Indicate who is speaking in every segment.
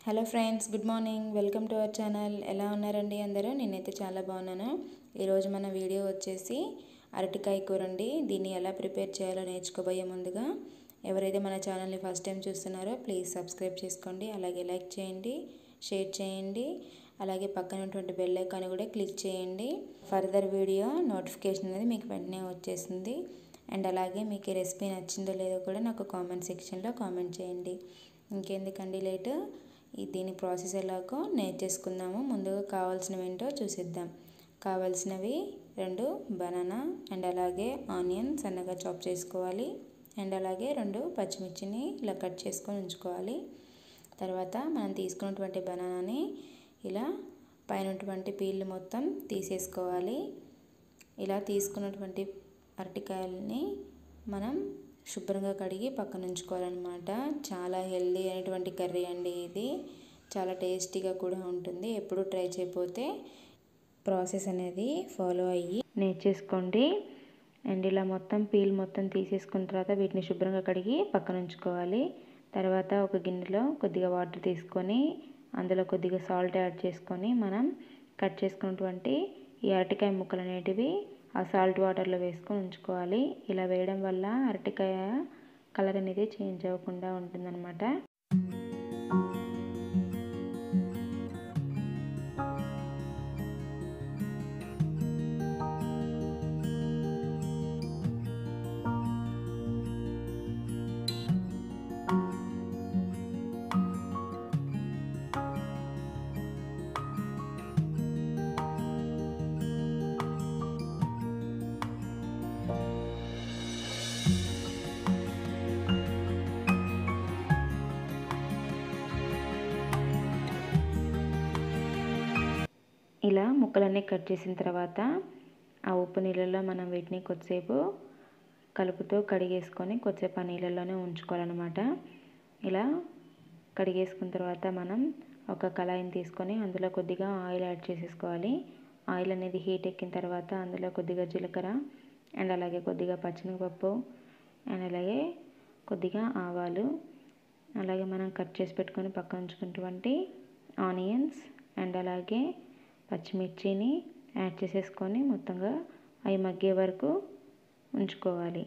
Speaker 1: hello friends good morning welcome to our channel ఎలా ఉన్నారండి అందరూ నేనైతే చాలా బాగున్నాను ఈరోజు మన వీడియో వచ్చేసి అరటికాయ కూర అండి దీన్ని ఎలా ప్రిపేర్ చేయాలో నేర్చుకోబోయే ముందుగా ఎవరైతే మన ఛానల్ని ఫస్ట్ టైం చూస్తున్నారో ప్లీజ్ సబ్స్క్రైబ్ చేసుకోండి అలాగే లైక్ చేయండి షేర్ చేయండి అలాగే పక్కన ఉన్నటువంటి బెల్ ఐకాన్ కూడా క్లిక్ చేయండి ఫర్దర్ వీడియో నోటిఫికేషన్ అనేది మీకు వెంటనే వచ్చేసింది అండ్ అలాగే మీకు ఈ రెసిపీ నచ్చిందో లేదో కూడా నాకు కామెంట్ సెక్షన్లో కామెంట్ చేయండి ఇంకెందుకండి లేటు ఈ దీని ప్రాసెస్ ఎలాగో నేర్చేసుకుందాము ముందుగా కావాల్సినవి ఏంటో చూసిద్దాం కావాల్సినవి రెండు బనానా అండ్ అలాగే ఆనియన్ సన్నగా చాప్ చేసుకోవాలి అండ్ అలాగే రెండు పచ్చిమిర్చిని ఇలా కట్ చేసుకొని ఉంచుకోవాలి తర్వాత మనం తీసుకున్నటువంటి బనానాని ఇలా పైనటువంటి పీళ్ళు మొత్తం తీసేసుకోవాలి ఇలా తీసుకున్నటువంటి అరటికాయలని మనం శుభ్రంగా కడిగి పక్కన ఉంచుకోవాలన్నమాట చాలా హెల్దీ అయినటువంటి కర్రీ అండి ఇది చాలా టేస్టీగా కూడా ఉంటుంది ఎప్పుడు ట్రై చేయకపోతే ప్రాసెస్ అనేది ఫాలో అయ్యి నేర్చేసుకోండి అండ్ ఇలా మొత్తం పీల్ మొత్తం తీసేసుకున్న తర్వాత వీటిని శుభ్రంగా కడిగి పక్కన ఉంచుకోవాలి తర్వాత ఒక గిన్నెలో కొద్దిగా వాటర్ తీసుకొని అందులో కొద్దిగా సాల్ట్ యాడ్ చేసుకొని మనం కట్ చేసుకున్నటువంటి ఈ అరటికాయ ముక్కలు అనేటివి ఆ సాల్ట్ వాటర్లో వేసుకొని ఉంచుకోవాలి ఇలా వేయడం వల్ల అరటికాయ కలర్ అనేది చేంజ్ అవ్వకుండా ఉంటుందన్నమాట ఇలా ముక్కలన్నీ కట్ చేసిన తర్వాత ఆ ఉప్పు నీళ్ళల్లో మనం వీటిని కొద్దిసేపు కలుపుతూ కడిగేసుకొని కొద్దిసేపు ఆ నీళ్ళల్లోనే ఉంచుకోవాలన్నమాట ఇలా కడిగేసుకున్న తర్వాత మనం ఒక కళాయిని తీసుకొని అందులో కొద్దిగా ఆయిల్ యాడ్ చేసేసుకోవాలి ఆయిల్ అనేది హీట్ ఎక్కిన తర్వాత అందులో కొద్దిగా జీలకర్ర అండ్ అలాగే కొద్దిగా పచ్చిమిరపప్పు అండ్ అలాగే కొద్దిగా ఆవాలు అలాగే మనం కట్ చేసి పెట్టుకొని పక్కన ఉంచుకున్నటువంటి ఆనియన్స్ అండ్ అలాగే పచ్చిమిర్చిని యాడ్ చేసేసుకొని మొత్తంగా అవి మగ్గే వరకు ఉంచుకోవాలి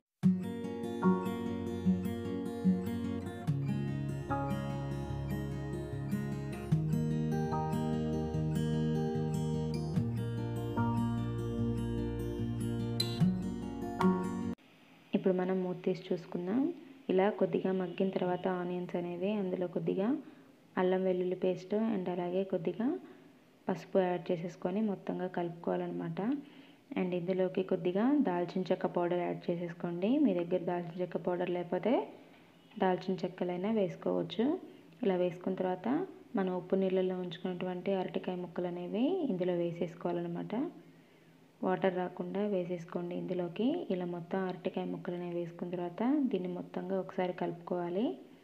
Speaker 1: ఇప్పుడు మనం మూత తీసి చూసుకుందాం ఇలా కొద్దిగా మగ్గిన తర్వాత ఆనియన్స్ అనేవి అందులో కొద్దిగా అల్లం వెల్లుల్లి పేస్ట్ అండ్ అలాగే కొద్దిగా పసుపు యాడ్ చేసేసుకొని మొత్తంగా కలుపుకోవాలన్నమాట అండ్ ఇందులోకి కొద్దిగా దాల్చిన చెక్క పౌడర్ యాడ్ చేసేసుకోండి మీ దగ్గర దాల్చిన చెక్క పౌడర్ లేకపోతే దాల్చిన చెక్కలైనా వేసుకోవచ్చు ఇలా వేసుకున్న తర్వాత మనం ఉప్పు నీళ్ళల్లో ఉంచుకున్నటువంటి అరటికాయ ముక్కలు అనేవి ఇందులో వేసేసుకోవాలన్నమాట వాటర్ రాకుండా వేసేసుకోండి ఇందులోకి ఇలా మొత్తం అరటికాయ ముక్కలని వేసుకున్న తర్వాత దీన్ని మొత్తంగా ఒకసారి కలుపుకోవాలి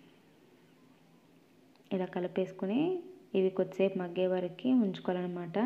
Speaker 1: ఇలా కలిపేసుకుని ఇవి కొద్దిసేపు మగ్గే వరకు ఉంచుకోవాలన్నమాట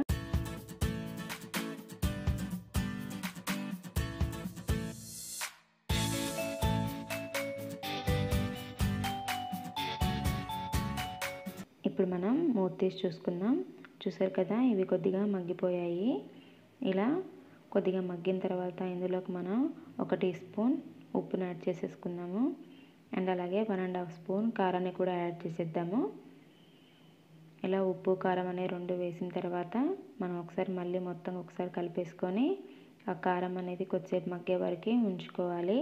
Speaker 1: ఇప్పుడు మనం మూత తీసి చూసుకుందాం చూసారు కదా ఇవి కొద్దిగా మగ్గిపోయాయి ఇలా కొద్దిగా మగ్గిన తర్వాత ఇందులోకి మనం ఒక టీ స్పూన్ ఉప్పును యాడ్ చేసేసుకుందాము అండ్ అలాగే వన్ అండ్ హాఫ్ స్పూన్ కారాన్ని కూడా యాడ్ చేసేద్దాము ఇలా ఉప్పు కారం అనే రెండు వేసిన తర్వాత మనం ఒకసారి మళ్ళీ మొత్తం ఒకసారి కలిపేసుకొని ఆ కారం అనేది కొద్దిసేపు మగ్గే వరకు ఉంచుకోవాలి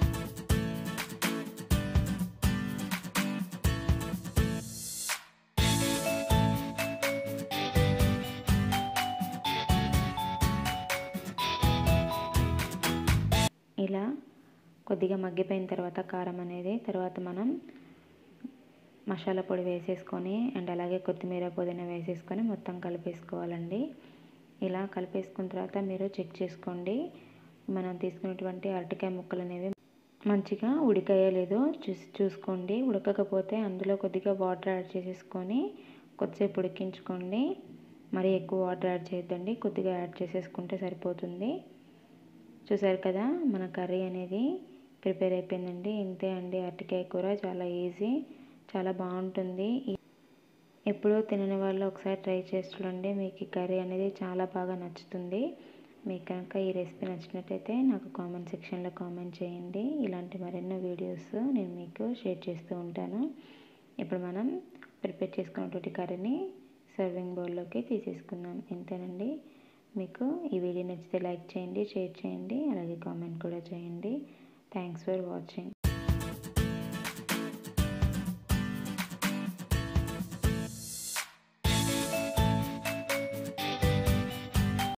Speaker 1: ఇలా కొద్దిగా మగ్గిపోయిన తర్వాత కారం అనేది తర్వాత మనం మసాలా పొడి వేసేసుకొని అండ్ అలాగే కొత్తిమీర పుదీనా వేసేసుకొని మొత్తం కలిపేసుకోవాలండి ఇలా కలిపేసుకున్న తర్వాత మీరు చెక్ చేసుకోండి మనం తీసుకున్నటువంటి అరటికాయ ముక్కలు అనేవి మంచిగా ఉడికాయో లేదో చూసి చూసుకోండి ఉడకకపోతే అందులో కొద్దిగా వాటర్ యాడ్ చేసేసుకొని కొద్దిసేపు ఉడికించుకోండి మరి ఎక్కువ వాటర్ యాడ్ చేయొద్దండి కొద్దిగా యాడ్ చేసేసుకుంటే సరిపోతుంది చూసారు కదా మన కర్రీ అనేది ప్రిపేర్ అయిపోయిందండి ఇంతే అండి అరటికాయ కూర చాలా ఈజీ చాలా బాగుంటుంది ఎప్పుడూ తినని వాళ్ళు ఒకసారి ట్రై చేసి చూడండి మీకు ఈ కర్రీ అనేది చాలా బాగా నచ్చుతుంది మీకు కనుక ఈ రెసిపీ నచ్చినట్టయితే నాకు కామెంట్ సెక్షన్లో కామెంట్ చేయండి ఇలాంటి మరెన్నో వీడియోస్ నేను మీకు షేర్ చేస్తూ ఉంటాను ఇప్పుడు మనం ప్రిపేర్ చేసుకున్నటువంటి కర్రీని సర్వింగ్ బౌల్లోకి తీసేసుకుందాం ఎంతేనండి మీకు ఈ వీడియో నచ్చితే లైక్ చేయండి షేర్ చేయండి అలాగే కామెంట్ కూడా చేయండి థ్యాంక్స్ ఫర్ వాచింగ్